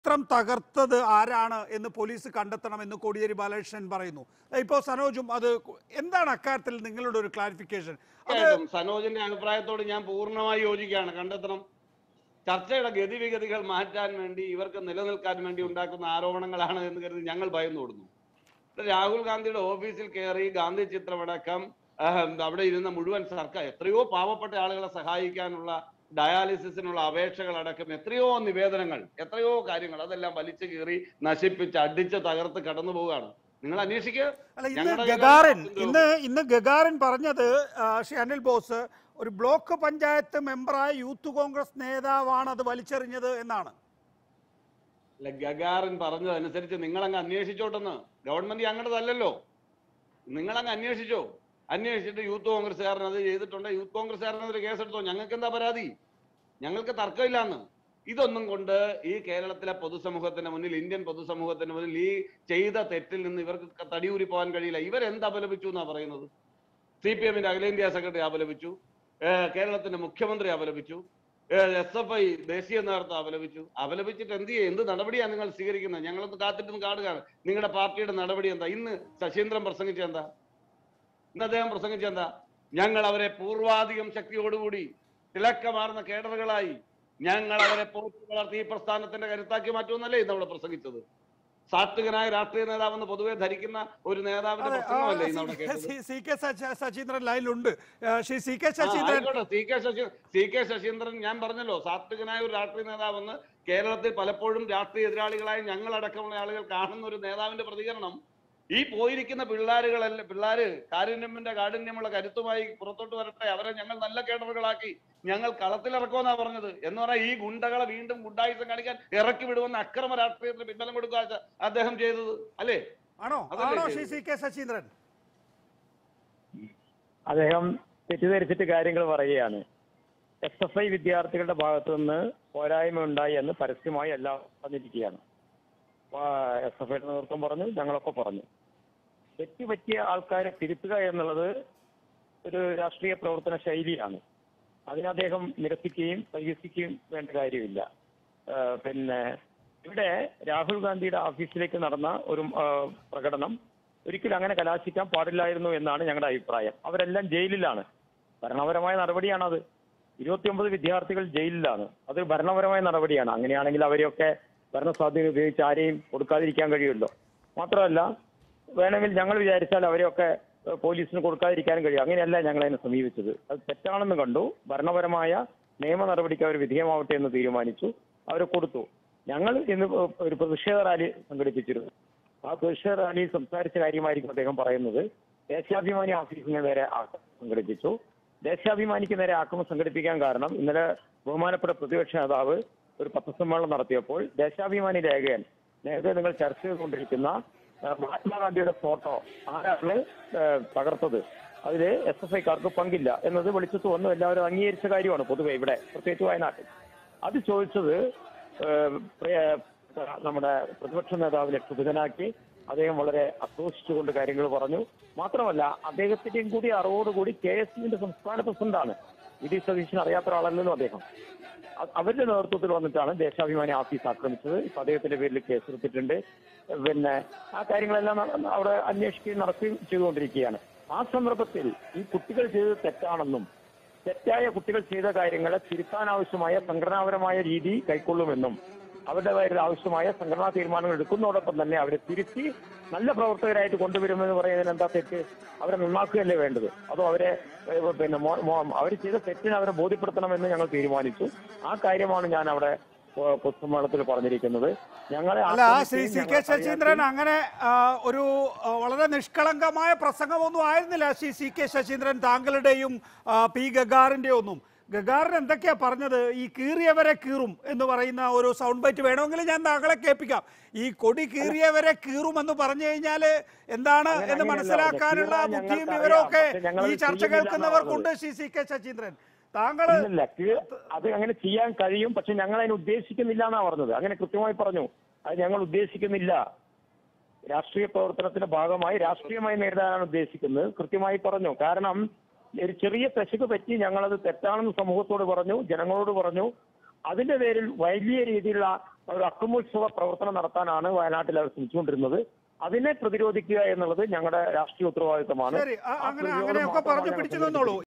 ക്ഷേത്രം തകർത്തത് ആരാണ് എന്ന് പോലീസ് കണ്ടെത്തണമെന്ന് കോടിയേരി ബാലകൃഷ്ണൻ പറയുന്നു ഇപ്പോൾ സനോജും അത് എന്താണ് അക്കാര്യത്തിൽ നിങ്ങളുടെ ഒരു ക്ലാരിഫിക്കേഷൻ അത് തീർച്ചയായിട്ടും സനോജിന്റെ അഭിപ്രായത്തോട് ഞാൻ പൂർണ്ണമായി യോജിക്കുകയാണ് കണ്ടെത്തണം ചർച്ചയുടെ ഗതിവിഗതികൾ മാറ്റാൻ വേണ്ടി ഇവർക്ക് നിലനിൽക്കാൻ വേണ്ടി ഉണ്ടാക്കുന്ന ആരോപണങ്ങളാണ് എന്ന് കരുതി ഞങ്ങൾ ഭയന്നോടുന്നു ഇത് രാഹുൽ ഗാന്ധിയുടെ ഓഫീസിൽ കയറി ഗാന്ധി ചിത്രമടക്കം ആഹ്, അവിടെ ഇരുന്ന മുഴുവൻ സർക്കാർ എത്രയോ പാവപ്പെട്ട ആളുകളെ സഹായിക്കാനുള്ള ഡയാലിസിസിനുള്ള അപേക്ഷകളടക്കം എത്രയോ നിവേദനങ്ങൾ എത്രയോ കാര്യങ്ങൾ അതെല്ലാം വലിച്ചു കീറി നശിപ്പിച്ച് അടിച്ച് തകർത്ത് കടന്നു പോവുകയാണ് നിങ്ങൾ അന്വേഷിക്കുക അല്ല ഇന്ന് ഞങ്ങളുടെ കയ്യിൽ ഗഗാറിൻ പത്ത് ഇന്ന് ഇന്ന് ഗഗാറിൻ പറഞ്ഞത് ആ, ശ്രീ അനിൽ ബോസ് ഒരു ബ്ലോക്ക് പഞ്ചായത്ത് മെമ്പറായ യൂത്ത് കോൺഗ്രസ് നേതാവാണ് അത് വലിച്ചെറിഞ്ഞത് എന്നാണ് അല്ല ഗഗാറിൻ പറഞ്ഞതനുസരിച്ച് നിങ്ങളങ്ങ് അന്വേഷിച്ചോട്ടെന്ന് ഗവൺമെന്റ് ഞങ്ങളുടേതല്ലല്ലോ നിങ്ങളങ്ങ് അന്വേഷിച്ചോ അന്വേഷിച്ചിട്ട് യൂത്ത് കോൺഗ്രസ്സുകാരൻ അത് ചെയ്തിട്ടുണ്ട് യൂത്ത് കോൺഗ്രസ്സുകാരനെതിരെ കേസെടുത്തോ ഞങ്ങൾക്ക് എന്താ പരാതി ഞങ്ങൾക്ക് തർക്കമില്ലാന്ന് ഇതൊന്നും കൊണ്ട് ഈ കേരളത്തിലെ പൊതുസമൂഹത്തിന്റെ മുന്നിൽ ഇന്ത്യൻ പൊതുസമൂഹത്തിന്റെ മുന്നിൽ ഈ ചെയ്ത തെറ്റിൽ നിന്ന് ഇവർക്ക് തടിയൂരി പോകാൻ കഴിയില്ല ഇവരെന്ത് അപലപിച്ചു എന്നാ പറയുന്നത് സി പി എമ്മിന്റെ അഖിലേന്ത്യാ സെക്രട്ടറി അപലപിച്ചു ഏഹ് കേരളത്തിന്റെ മുഖ്യമന്ത്രി അപലപിച്ചു എസ് എഫ് ഐ ദേശീയ നേതൃത്വം അപലപിച്ചു അപലപിച്ചിട്ട് എന്ത് ചെയ്യും എന്ത് നടപടിയാണ് നിങ്ങൾ സ്വീകരിക്കുന്നത് ഞങ്ങളൊന്ന് കാത്തിട്ട് കാണുകയാണ് നിങ്ങളുടെ പാർട്ടിയുടെ നടപടി എന്താ ഇന്ന് ശശീന്ദ്രൻ പ്രസംഗിച്ച എന്താ ഇന്ന് അദ്ദേഹം പ്രസംഗിച്ച എന്താ ഞങ്ങൾ അവരെ പൂർവാധികം ശക്തിയോടുകൂടി തിളക്കമാർന്ന കേഡറുകളായി ഞങ്ങൾ അവരെ പോറ്റി വളർത്തി ഈ പ്രസ്ഥാനത്തിന്റെ കരുത്താക്കി മാറ്റുമെന്നല്ലേ ഇന്ന് അവിടെ പ്രസംഗിച്ചത് സാത്വികനായ രാഷ്ട്രീയ നേതാവെന്ന് പൊതുവെ ധരിക്കുന്ന ഒരു നേതാവിന്റെ അതെ, ആ, പ്രസംഗമല്ലേ ഇന്ന് അവിടെ സി- കേട്ടത് സി- സി കെ സച്ചി- ശശീന്ദ്രൻ ലൈനിലുണ്ട് ആ, ശ്രീ സി കെ ശശീന്ദ്രൻ ആയിക്കോട്ടെ C K Sasi C K Saseendran ഞാൻ പറഞ്ഞല്ലോ സാത്വികനായ ഒരു രാഷ്ട്രീയ നേതാവെന്ന് കേരളത്തിൽ പലപ്പോഴും രാഷ്ട്രീയ എതിരാളികളായി ഞങ്ങളടക്കമുള്ള ആളുകൾ കാണുന്ന ഒരു നേതാവിന്റെ പ്രതികരണം ഈ പോയിരിക്കുന്ന പിള്ളേരുകളല്ല പിള്ളേര് കാരുണ്യമിന്റെ കാഠിന്യമുള്ള കരുത്തുമായി പുറത്തോട്ട് വരട്ടെ അവരെ ഞങ്ങൾ നല്ല കേഡറുകളാക്കി ഞങ്ങൾ കളത്തിലിറക്കുമെന്നാ പറഞ്ഞത് എന്ന് പറഞ്ഞാൽ ഈ ഗുണ്ടകളെ വീണ്ടും ഗുണ്ടായുസം കാണിക്കാൻ ഇറക്കി വിടുമെന്ന് അക്രമ രാഷ്ട്രീയത്തിന് പിൻബലം കൊടുക്കുക അദ്ദേഹം ചെയ്തത് അല്ലേ ആണോ അതല്ലേ ആണോ ശ്രീ ചെയ്തത്? സി കെ ശശീന്ദ്രൻ അദ്ദേഹം തെറ്റിദ്ധരിച്ചിട്ട് കാര്യങ്ങൾ പറയുകയാണ് എസ് എഫ് ഐ വിദ്യാർത്ഥികളുടെ ഭാഗത്തു നിന്ന് പോരായ്മ ഉണ്ടായി എന്ന് പരസ്യമായി എല്ലാം പറഞ്ഞിരിക്കുകയാണ് എസ് എഫ് ഐയുടെ നേതൃത്വം പറഞ്ഞു ഞങ്ങളൊക്കെ പറഞ്ഞു തെറ്റ് പറ്റിയ ആൾക്കാരെ തിരുത്തുക എന്നുള്ളത് ഒരു രാഷ്ട്രീയ പ്രവർത്തന ശൈലിയാണ് അതിനെ അദ്ദേഹം നിരസിക്കുകയും പരിഹസിക്കുകയും വേണ്ട കാര്യമില്ല ആ, പിന്നെ ഇവിടെ രാഹുൽ ഗാന്ധിയുടെ ഓഫീസിലേക്ക് നടന്ന ഒരു ആ, പ്രകടനം ഒരിക്കലും അങ്ങനെ കലാശിക്കാൻ പാടില്ലായിരുന്നു എന്നാണ് ഞങ്ങളുടെ അഭിപ്രായം അവരെല്ലാം ജയിലിലാണ് ഭരണപരമായ നടപടിയാണത് ഇരുപത്തിയൊമ്പത് വിദ്യാർത്ഥികൾ ജയിലിലാണ് അത് ഭരണപരമായ നടപടിയാണ് അങ്ങനെയാണെങ്കിൽ അവരെയൊക്കെ ഭരണസ്വാധീനം ഉപയോഗിച്ച് ആരെയും കൊടുക്കാതിരിക്കാൻ കഴിയുമല്ലോ മാത്രമല്ല വേണമെങ്കിൽ ഞങ്ങൾ വിചാരിച്ചാൽ അവരെയൊക്കെ ഏഹ്, പോലീസിന് കൊടുക്കാതിരിക്കാനും കഴിയും അങ്ങനെയല്ല ഞങ്ങൾ അതിനെ സമീപിച്ചത് അത് തെറ്റാണെന്ന് കണ്ടു ഭരണപരമായ നിയമ നടപടിക്ക് അവർ വിധേയമാവട്ടെ എന്ന് തീരുമാനിച്ചു അവരെ കൊടുത്തു ഞങ്ങൾ ഇന്ന് ഒരു പ്രതിഷേധ റാലി സംഘടിപ്പിച്ചിരുന്നു ആ പ്രതിഷേധ റാലിയിൽ സംസാരിച്ച കാര്യമായിരിക്കും അദ്ദേഹം പറയുന്നത് ദേശാഭിമാനി ഓഫീസിന് നേരെ ആക്രമണം സംഘടിപ്പിച്ചു ദേശാഭിമാനിക്ക് നേരെ ആക്രമണം സംഘടിപ്പിക്കാൻ കാരണം ഇന്നലെ ബഹുമാനപ്പെട്ട പ്രതിപക്ഷ നേതാവ് ഒരു പത്രസമ്മേളനം നടത്തിയപ്പോൾ ദേശാഭിമാനി ലേഖകൻ നേരത്തെ നിങ്ങൾ ചർച്ച ചെയ്തുകൊണ്ടിരിക്കുന്ന ആ, മഹാത്മാഗാന്ധിയുടെ ഫോട്ടോ ആരാണ് ആ, തകർത്തത് അതിൽ എസ് എഫ് ഐക്കാർക്ക് പങ്കില്ല എന്നത് വെളിച്ചത്ത് വന്നു എല്ലാവരും അംഗീകരിച്ച കാര്യമാണ് പൊതുവെ ഇവിടെ പ്രത്യേകിച്ച് വയനാട്ടിൽ അത് ചോദിച്ചത് ഏഹ്, പ്രിയ- നമ്മുടെ പ്രതിപക്ഷ നേതാവിനെ ക്ഷുഭിതനാക്കി അദ്ദേഹം വളരെ അക്രോശിച്ചുകൊണ്ട് കാര്യങ്ങൾ പറഞ്ഞു മാത്രമല്ല അദ്ദേഹത്തിന്റെയും കൂടി അറിവോടുകൂടി കെ എസ് യുവിന്റെ സംസ്ഥാന പ്രസിഡന്റാണ് വി ഡി സതീശൻ അറിയാത്ത ഒരാളല്ലല്ലോ അദ്ദേഹം അ- അവരുടെ നേതൃത്വത്തിൽ വന്നിട്ടാണ് ദേശാഭിമാനി ഓഫീസ് ആക്രമിച്ചത് ഇപ്പൊ അദ്ദേഹത്തിന്റെ പേരിൽ കേസെടുത്തിട്ടുണ്ട് പിന്നെ ആ കാര്യങ്ങളെല്ലാം ന- അവിടെ അന്വേഷിക്കുകയും നടക്കുകയും ചെയ്തുകൊണ്ടിരിക്കുകയാണ് ആ സന്ദർഭത്തിൽ ഈ കുട്ടികൾ ചെയ്തത് തെറ്റാണെന്നും തെറ്റായ കുട്ടികൾ ചെയ്ത കാര്യങ്ങളെ തിരുത്താൻ ആവശ്യമായ സംഘടനാപരമായ രീതി കൈക്കൊള്ളുമെന്നും അവരുടെ പേരിൽ ആവശ്യമായ സംഘടനാ തീരുമാനങ്ങൾ എടുക്കുന്നതോടൊപ്പം തന്നെ അവരെ തിരുത്തി നല്ല പ്രവർത്തകരായിട്ട് കൊണ്ടുവരുമെന്ന് പറയുന്നതിന് എന്താ തെറ്റ് അവരെ നന്നാക്കുകയല്ലേ വേണ്ടത് അതോ അവരെ ഏഹ്, പിന്നെ അവർ ചെയ്ത തെറ്റിനെ അവരെ ബോധ്യപ്പെടുത്തണമെന്ന് ഞങ്ങൾ തീരുമാനിച്ചു ആ കാര്യമാണ് ഞാൻ അവിടെ ഏഹ്, പൊതുസമ്മേളനത്തിൽ പറഞ്ഞിരിക്കുന്നത് ഞങ്ങളെ അല്ല ശ്രീ ആക്രമിക്കുകയും സി കെ ഞങ്ങളെ ശശീന്ദ്രൻ കളിയാക്കുകയും- അങ്ങനെ ആ, ഒരു ആ, വളരെ നിഷ്കളങ്കമായ പ്രസംഗമൊന്നും ആയിരുന്നില്ല ശ്രീ സി കെ ശശീന്ദ്രൻ താങ്കളുടെയും ആ, പി ഗഗാറിന്റെ ഒന്നും ഗഗാറിൻ എന്തൊക്കെയാ പറഞ്ഞത് ഈ കീറിയവരെ കീറും എന്ന് പറയുന്ന ഒരു സൗണ്ട് ബൈറ്റ് വേണമെങ്കിൽ ഞാൻ താങ്കളെ കേൾപ്പിക്കാം ഈ കൊടി കീറിയവരെ കീറും എന്ന് പറഞ്ഞു കഴിഞ്ഞാൽ എന്താണ് അങ്ങനെ എന്ന് അങ്ങനെയല്ല മനസ്സിലാക്കാനുള്ള പറഞ്ഞത്. ബുദ്ധിയും ഞങ്ങൾക്കറിയാം. വിവരമൊക്കെ പക്ഷേ ഞങ്ങൾ ഈ ചർച്ച ചെയ്യുന്നില്ല കേൾക്കുന്നവർക്കുണ്ട് എന്നാണ് ശ്രീ സി കെ ശശീന്ദ്രൻ താങ്കൾ ഇല്ലില്ല കീ- അത് അങ്ങനെ ചെയ്യാൻ കഴിയും പക്ഷെ ഞങ്ങൾ അതിന് ഉദ്ദേശിക്കുന്നില്ല എന്നാ പറഞ്ഞത് അങ്ങനെ കൃത്യമായി പറഞ്ഞു അത് ഞങ്ങൾ ഉദ്ദേശിക്കുന്നില്ല രാഷ്ട്രീയ പ്രവർത്തനത്തിന്റെ ഭാഗമായി രാഷ്ട്രീയമായി നേരിടാനാണ് ഉദ്ദേശിക്കുന്നത് കൃത്യമായി പറഞ്ഞു കാരണം ഒരു ചെറിയ പെശക് പറ്റി ഞങ്ങളത് തെറ്റാണെന്ന് സമൂഹത്തോട് പറഞ്ഞു ജനങ്ങളോട് പറഞ്ഞു അതിന്റെ പേരിൽ വലിയ രീതിയിലുള്ള ഒരു അക്രമോത്സവ പ്രവർത്തനം നടത്താനാണ് വയനാട്ടിൽ അവർ ശ്രമിച്ചുകൊണ്ടിരുന്നത് അതിനെ പ്രതിരോധിക്കുക എന്നുള്ളത് ഞങ്ങളുടെ രാഷ്ട്രീയ ഉത്തരവാദിത്തമാണ് ശരി അ- ആ അങ്ങനെ പ്രതിരോധം അങ്ങനെയൊക്കെ മാത്രമാണ് പറഞ്ഞു ഞങ്ങൾ പിടിച്ചു നിന്നോളൂ